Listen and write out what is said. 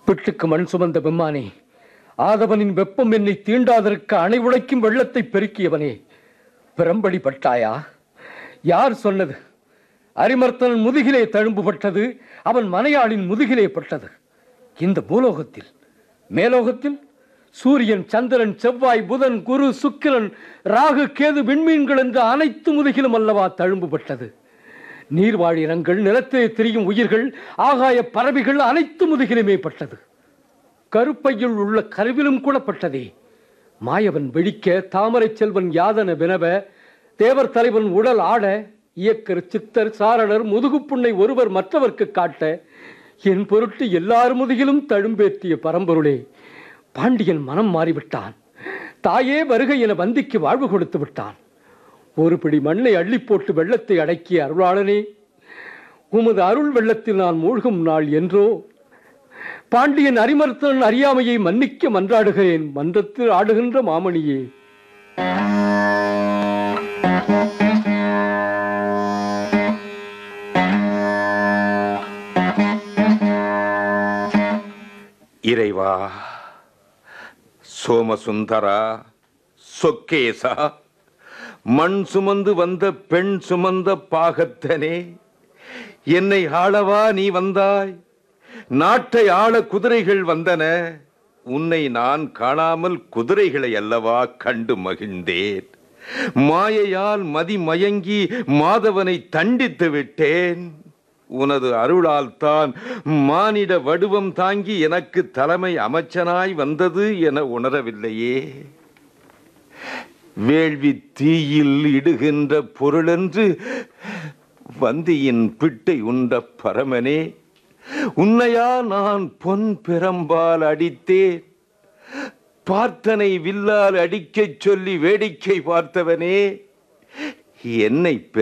பிட்டுக்கு மண் சுமந்த பெம்மானே ஆதவனின் வெப்பம் என்னை தீண்டாதற்கு அணை உடைக்கும் வெள்ளத்தை பெருக்கியவனே பிரம்படி பட்டாயா யார் சொன்னது அரிமர்த்தனன் முதுகிலே தழும்பு பட்டது அவன் மனையாளின் முதுகிலே பட்டது இந்த பூலோகத்தில் மேலோகத்தில் சூரியன் சந்திரன் செவ்வாய் புதன் குரு சுக்கிரன் ராகு கேது விண்மீன்கள் என்ற அனைத்து முதுகிலும் அல்லவா தழும்பு பட்டது நீர்வாழ் இனங்கள் நிலத்திலே திரியும் உயிர்கள் ஆகாய பறவைகள் அனைத்து முதுகிலுமே பட்டது கருப்பையில் உள்ள கருவிலும் கூட பட்டதே மாயவன் வெடிக்க தாமரை செல்வன் யாதன வினவ தேவர் தலைவன் உடல் ஆட இயக்கர் சித்தர் சாரணர் முதுகுப்புண்ணை ஒருவர் மற்றவர்க்கு காட்ட என் பொருட்டு எல்லார் முதுகிலும் தழும்பேற்றிய பரம்பொருளே பாண்டியன் மனம் மாறிவிட்டான் தாயே வருகை என வந்திக்கு வாழ்வு கொடுத்து விட்டான் ஒரு பிடி மண்ணை அள்ளி போட்டு வெள்ளத்தை அடக்கிய அருளாளனே உமது அருள் வெள்ளத்தில் நான் மூழ்கும் நாள் என்றோ பாண்டியன் அரிமர்த்தன் அறியாமையை மன்னிக்க மன்றாடுகிறேன் மன்றத்தில் ஆடுகின்ற மாமணியே இறைவா சோமசுந்தரா சொக்கேசா மண் சுமந்து வந்த பெண் சுமந்த பாகத்தனே என்னை ஆளவா நீ வந்தாய் நாட்டை ஆள குதிரைகள் வந்தன உன்னை நான் காணாமல் குதிரைகளை அல்லவா கண்டு மகிழ்ந்தேன் மாயையால் மதிமயங்கி மாதவனை தண்டித்து விட்டேன் உனது அருளால் தான் மானிட வடிவம் தாங்கி எனக்கு தலைமை அமைச்சனாய் வந்தது என உணரவில்லையே வேள்வி தீயில் இடுகின்ற பொருளென்று வந்தியின் பிட்டை உண்ட பரமனே உன்னையா நான் பொன் பிரம்பால் அடித்தேன் பார்த்தனை வில்லால் அடிக்கச் சொல்லி வேடிக்கை பார்த்தவனே என்னை